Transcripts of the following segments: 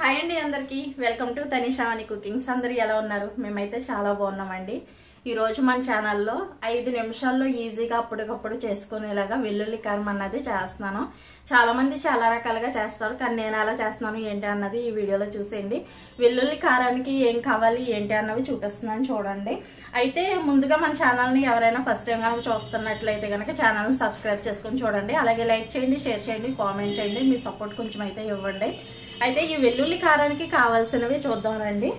hi అండి అందరికి welcome to తనిషావాణి cookings అందరు ఎలా ఉన్నారు మేమైతే చాలా బాగున్నామండి ఈ రోజు మన ఛానల్లో ఐదు నిమిషాల్లో ఈజీగా అప్పటికప్పుడు చేసుకునేలాగా వెల్లుల్లి కారం అన్నది చేస్తున్నాను చాలా మంది చాలా రకాలుగా చేస్తారు కానీ నేను ఎలా చేస్తున్నాను ఏంటి అన్నది ఈ వీడియోలో చూసేయండి వెల్లుల్లి కారానికి ఏం కావాలి ఏంటి అన్నవి చూపిస్తున్నాను చూడండి అయితే ముందుగా మన ఛానల్ని ఎవరైనా ఫస్ట్ టైం కనుక చూస్తున్నట్లయితే కనుక ఛానల్ని సబ్స్క్రైబ్ చేసుకొని చూడండి అలాగే లైక్ చేయండి షేర్ చేయండి కామెంట్ చేయండి మీ సపోర్ట్ కొంచెం అయితే ఇవ్వండి అయితే ఈ వెల్లుల్లి కారానికి కావాల్సినవి చూద్దాం రండి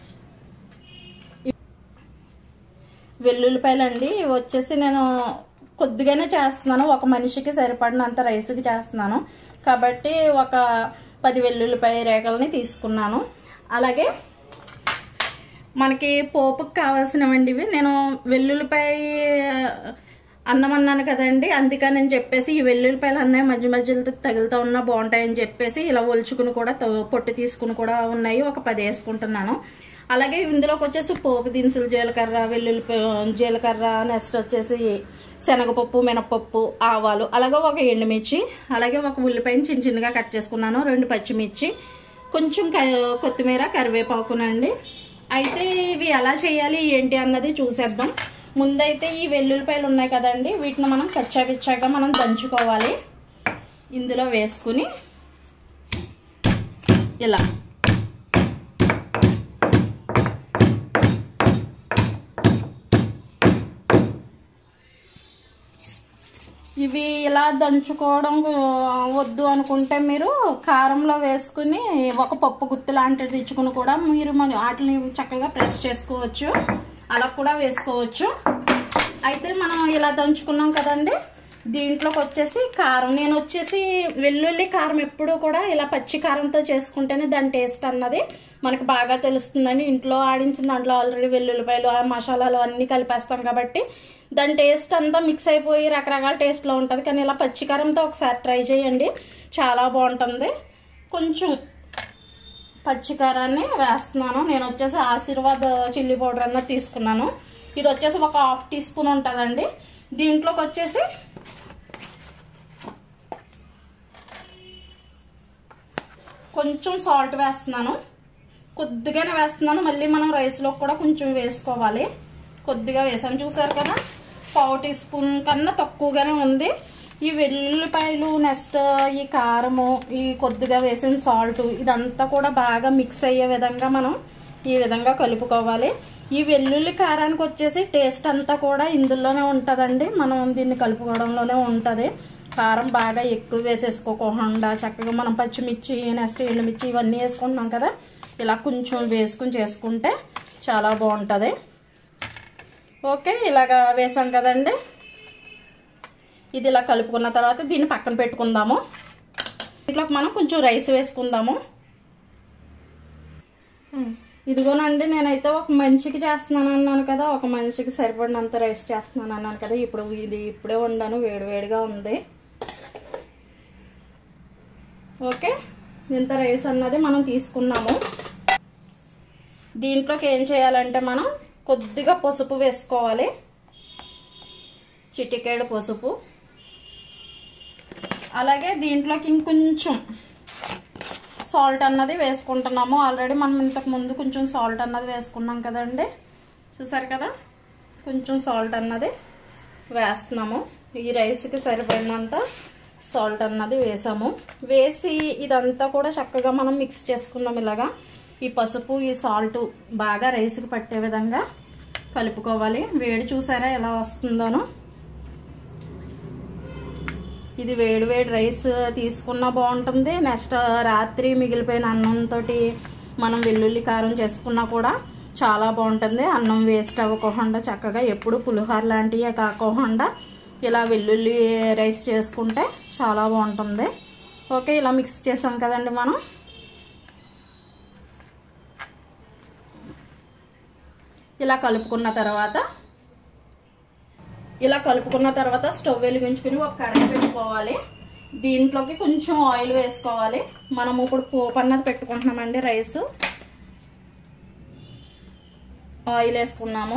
వెల్లుల్లిపాయలు అండి ఇవి వచ్చేసి నేను కొద్దిగానే చేస్తున్నాను ఒక మనిషికి సరిపడినంత రైస్కి చేస్తున్నాను కాబట్టి ఒక పది వెల్లుల్లిపాయ రేఖలని తీసుకున్నాను అలాగే మనకి పోపుకి కావాల్సినవండి ఇవి నేను వెల్లుల్లిపాయ అన్నం అన్నాను కదండి అందుకని నేను చెప్పేసి ఈ వెల్లుల్లిపాయలు అన్నయ్య మధ్య మధ్యలో తగులుతూ ఉన్నా బాగుంటాయని చెప్పేసి ఇలా ఒలుచుకుని కూడా తో- పొట్టు తీసుకుని కూడా ఉన్నాయి ఒక పది వేసుకుంటున్నాను అలాగే ఇందులోకి వచ్చేసి పోపు దినుసులు జీలకర్ర వెల్లుల్లి జీలకర్ర నెక్స్ట్ వచ్చేసి శనగపప్పు మినపప్పు ఆవాలు అలాగే ఒక ఎండుమిర్చి అలాగే ఒక ఉల్లిపాయని చిన్న చిన్నగా కట్ చేసుకున్నాను రెండు పచ్చిమిర్చి కొంచెం క- కొత్తిమీర కరివేపాకునండి అయితే ఇవి ఎలా చేయాలి ఏంటి అన్నది చూసేద్దాం ముందైతే ఈ వెల్లుల్లిపాయలు ఉన్నాయి కదండి వీటిని మనం కచ్చా పిచ్చాగా మనం దంచుకోవాలి ఇందులో వేసుకుని ఇలా ఇవి ఇలా దంచుకోవడం ఆ, వద్దు అనుకుంటే మీరు కారంలో వేసుకుని ఒక పప్పు గుత్తి లాంటిది తెచ్చుకుని కూడా మీరు మన వాటిని చక్కగా ప్రెస్ చేసుకోవచ్చు అలా కూడా వేసుకోవచ్చు అయితే మనం ఇలా దంచుకున్నాం కదండి దీంట్లోకి వచ్చేసి కారం నేను వచ్చేసి వెల్లుల్లి కారం ఎప్పుడూ కూడా ఇలా పచ్చి కారంతో చేసుకుంటేనే దాని టేస్ట్ అన్నది మనకు బాగా తెలుస్తుందని ఇంట్లో ఆడించిన దాంట్లో ఆల్రెడీ వెల్లుల్లిపాయలు ఆ మసాలాలు అన్నీ కలిపేస్తాం కాబట్టి దాని టేస్ట్ అంతా మిక్స్ అయిపోయి రకరకాల టేస్ట్లో ఉంటుంది కానీ ఇలా పచ్చి కారంతో ఒకసారి ట్రై చేయండి చాలా బాగుంటుంది కొంచెం పచ్చికారాన్ని వేస్తున్నాను నేను వచ్చేసి ఆశీర్వాద్ చిల్లీ పౌడర్ అన్నది తీసుకున్నాను ఇది వచ్చేసి ఒక హాఫ్ టీ స్పూన్ ఉంటుందండి దీంట్లోకి వచ్చేసి కొంచెం సాల్ట్ వేస్తున్నాను కొద్దిగానే వేస్తున్నాను మళ్ళీ మనం రైస్లో కూడా కొంచెం వేసుకోవాలి కొద్దిగా వేసాను చూసారు కదా పావు టీ స్పూన్ కన్నా తక్కువగానే ఉంది ఈ వెల్లుల్లిపాయలు నెక్స్ట్ ఈ కారము ఈ కొద్దిగా వేసిన సాల్ట్ ఇదంతా కూడా బాగా మిక్స్ అయ్యే విధంగా మనం ఈ విధంగా కలుపుకోవాలి ఈ వెల్లుల్లి కారానికి వచ్చేసి టేస్ట్ అంతా కూడా ఇందులోనే ఉంటుందండి మనం దీన్ని కలుపుకోవడంలోనే ఉంటుంది కారం బాగా ఎక్కువ వేసేసుకోకుండా చక్కగా మనం పచ్చిమిర్చి నెక్స్ట్ ఎండుమిర్చి ఇవన్నీ వేసుకుంటున్నాం కదా ఇలా కొంచెం వేసుకుని చేసుకుంటే చాలా బాగుంటుంది ఓకే ఇలాగా వేసాం కదండి ఇది ఇలా కలుపుకున్న తర్వాత దీన్ని పక్కన పెట్టుకుందాము ఇట్లా మనం కొంచెం రైస్ వేసుకుందాము ఇదిగోనండి నేనైతే ఒక మనిషికి చేస్తున్నాను అన్నాను కదా ఒక మనిషికి సరిపడినంత రైస్ చేస్తున్నాను అన్నాను కదా ఇప్పుడు ఇది ఇప్పుడే వండాను వేడివేడిగా ఉంది ఓకే ఇంత రైస్ అన్నది మనం తీసుకున్నాము దీంట్లోకి ఏం చేయాలంటే మనం కొద్దిగా పసుపు వేసుకోవాలి చిటికేడు పసుపు అలాగే దీంట్లోకి ఇంకొంచెం సాల్ట్ అన్నది వేసుకుంటున్నాము ఆల్రెడీ మనం ఇంతకు ముందు కొంచెం సాల్ట్ అన్నది వేసుకున్నాం కదండి చూసారు కదా కొంచెం సాల్ట్ అన్నది వేస్తున్నాము ఈ రైస్కి సరిపడినంత సాల్ట్ అన్నది వేసాము వేసి ఇదంతా కూడా చక్కగా మనం మిక్స్ చేసుకుందాం ఇలాగా ఈ పసుపు ఈ సాల్ట్ బాగా రైస్కి పట్టే విధంగా కలుపుకోవాలి వేడి చూసారా ఎలా వస్తుందోనో ఇది వేడి వేడి రైస్ తీసుకున్నా బాగుంటుంది నెక్స్ట్ రాత్రి మిగిలిపోయిన అన్నంతో మనం వెల్లుల్లి కారం చేసుకున్నా కూడా చాలా బాగుంటుంది అన్నం వేస్ట్ అవ్వకుండా చక్కగా ఎప్పుడు పులిహోర లాంటివే కాకుండా ఇలా వెల్లుల్లి రైస్ చేసుకుంటే చాలా బాగుంటుంది ఓకే ఇలా మిక్స్ చేసాం కదండి మనం ఇలా కలుపుకున్న తర్వాత ఇలా కలుపుకున్న తర్వాత స్టవ్ వెలిగించుకుని ఒక కడాయి పెట్టుకోవాలి దీంట్లోకి కొంచెం ఆయిల్ వేసుకోవాలి మనం ఇప్పుడు పోపు అన్నది పెట్టుకుంటున్నామండి రైస్ ఆయిల్ వేసుకున్నాము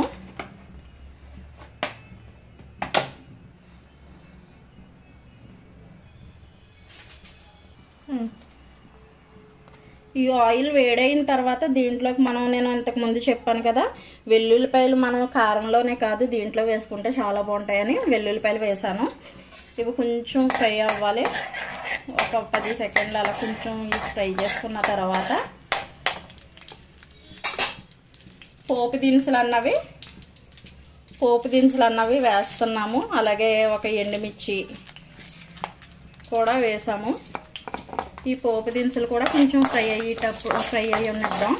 ఈ ఆయిల్ వేడైన తర్వాత దీంట్లోకి మనం నేను ఇంతకు ముందు చెప్పాను కదా వెల్లుల్లిపాయలు మనం కారంలోనే కాదు దీంట్లో వేసుకుంటే చాలా బాగుంటాయని వెల్లుల్లిపాయలు వేసాను ఇవి కొంచెం ఫ్రై అవ్వాలి ఒక పది సెకండ్లు అలా కొంచెం ఇవి ఫ్రై చేసుకున్న తర్వాత పోపు దినుసులు అన్నవి పోపు దినుసులు అన్నవి వేస్తున్నాము అలాగే ఒక ఎండుమిర్చి కూడా వేసాము ఈ పోపు దినుసులు కూడా కొంచెం ఫ్రై అయ్యేటప్పుడు ఫ్రై అయ్యి ఉన్నద్దాం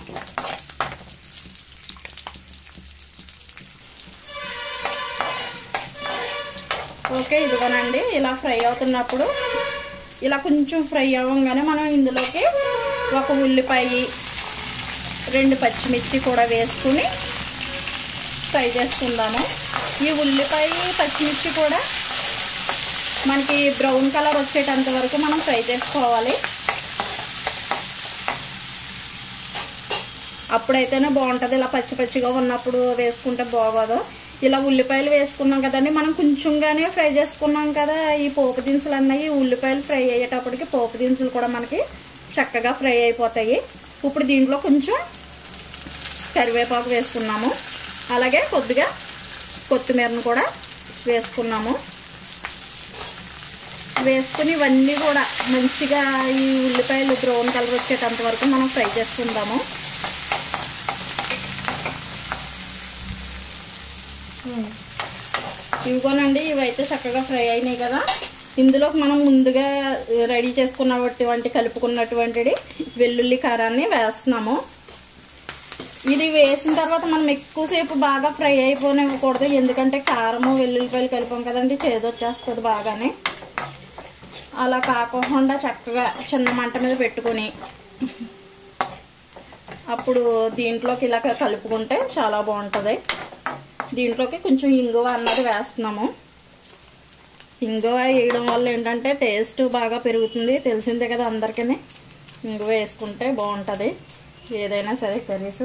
ఓకే ఇదిగోనండి ఇలా ఫ్రై అవుతున్నప్పుడు ఇలా కొంచెం ఫ్రై అవ్వగానే మనం ఇందులోకి ఒక ఉల్లిపాయ రెండు పచ్చిమిర్చి కూడా వేసుకుని ఫ్రై చేసుకుందాము ఈ ఉల్లిపాయ పచ్చిమిర్చి కూడా మనకి బ్రౌన్ కలర్ వచ్చేటంత వరకు మనం ఫ్రై చేసుకోవాలి అప్పుడైతేనే బాగుంటుంది ఇలా పచ్చి పచ్చిగా ఉన్నప్పుడు వేసుకుంటే బాగోదు ఇలా ఉల్లిపాయలు వేసుకున్నాం కదండి మనం కొంచెంగానే ఫ్రై చేసుకున్నాం కదా ఈ పోపు దినుసులు అన్నవి ఉల్లిపాయలు ఫ్రై అయ్యేటప్పటికి పోపు దినుసులు కూడా మనకి చక్కగా ఫ్రై అయిపోతాయి ఇప్పుడు దీంట్లో కొంచెం కరివేపాకు వేసుకున్నాము అలాగే కొద్దిగా కొత్తిమీరను కూడా వేసుకున్నాము వేసుకుని ఇవన్నీ కూడా మంచిగా ఈ ఉల్లిపాయలు బ్రౌన్ కలర్ వచ్చేటంత వరకు మనం ఫ్రై చేసుకుందాము ఇవిగోనండి ఇవైతే చక్కగా ఫ్రై అయినాయి కదా ఇందులోకి మనం ముందుగా రెడీ చేసుకున్నటువంటి కలుపుకున్నటువంటిది వెల్లుల్లి కారాన్ని వేస్తున్నాము ఇది వేసిన తర్వాత మనం ఎక్కువసేపు బాగా ఫ్రై అయిపోనివ్వకూడదు ఎందుకంటే కారము వెల్లుల్లిపాయలు కలిపాం కదండి చేదొచ్చేస్తుంది బాగానే అలా కాకుండా చక్కగా చిన్న మంట మీద పెట్టుకొని అప్పుడు దీంట్లోకి ఇలా కలుపుకుంటే చాలా బాగుంటుంది దీంట్లోకి కొంచెం ఇంగువ అన్నది వేస్తున్నాము ఇంగువ వేయడం వల్ల ఏంటంటే టేస్ట్ బాగా పెరుగుతుంది తెలిసిందే కదా అందరికీ ఇంగువ వేసుకుంటే బాగుంటుంది ఏదైనా సరే కర్రీస్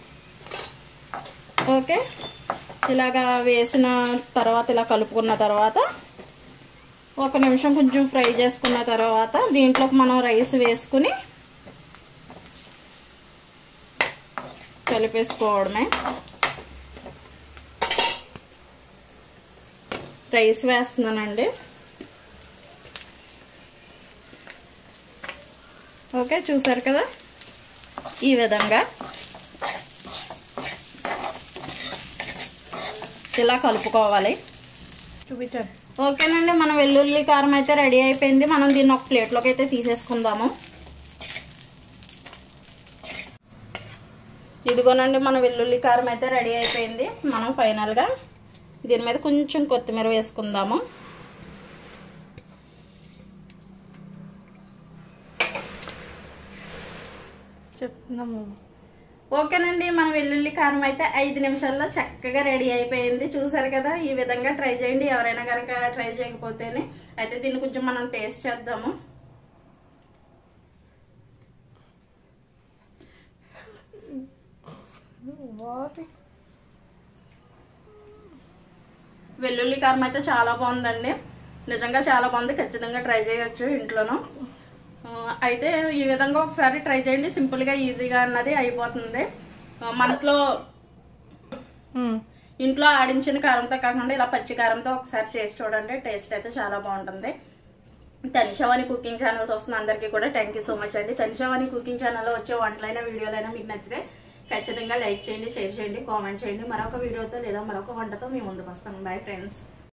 ఓకే ఇలాగా వేసిన తర్వాత ఇలా కలుపుకున్న తర్వాత ఒక నిమిషం కొంచెం ఫ్రై చేసుకున్న తర్వాత దీంట్లోకి మనం రైస్ వేసుకుని కలిపేసుకోవడమే రైస్ వేస్తున్నానండి ఓకే చూసారు కదా ఈ విధంగా ఇలా కలుపుకోవాలి చూపించారు ఓకేనండి మన వెల్లుల్లి కారం అయితే రెడీ అయిపోయింది మనం దీన్ని ఒక ప్లేట్లోకి అయితే తీసేసుకుందాము ఇదిగోనండి మన వెల్లుల్లి కారం అయితే రెడీ అయిపోయింది మనం ఫైనల్గా దీని మీద కొంచెం కొత్తిమీర వేసుకుందాము చెప్తున్నాము ఓకేనండి మన వెల్లుల్లి కారం అయితే ఐదు నిమిషాల్లో చక్కగా రెడీ అయిపోయింది చూసారు కదా ఈ విధంగా ట్రై చేయండి ఎవరైనా కనుక ట్రై చేయకపోతేనే అయితే దీన్ని కొంచెం మనం టేస్ట్ చేద్దాము వెల్లుల్లి కారం అయితే చాలా బాగుందండి నిజంగా చాలా బాగుంది ఖచ్చితంగా ట్రై చేయొచ్చు ఇంట్లోనూ ఆ, అయితే ఈ విధంగా ఒకసారి ట్రై చేయండి సింపుల్ గా ఈజీగా అన్నది అయిపోతుంది ఆ, మనట్లో ఇంట్లో ఆడించిన కారంతో కాకుండా ఇలా పచ్చి కారంతో ఒకసారి చేసి చూడండి టేస్ట్ అయితే చాలా బాగుంటుంది తనిషావాణి కుకింగ్ ఛానల్ చూస్తున్న అందరికీ కూడా థ్యాంక్ యూ సో మచ్ అండి తనిషావాణి కుకింగ్ ఛానల్లో వచ్చే వంటలైన వీడియోలైనా మీకు నచ్చితే ఖచ్చితంగా లైక్ చేయండి షేర్ చేయండి కామెంట్ చేయండి మరొక వీడియోతో లేదా మరొక వంటతో మీ ముందుకు వస్తాను బాయ్ ఫ్రెండ్స్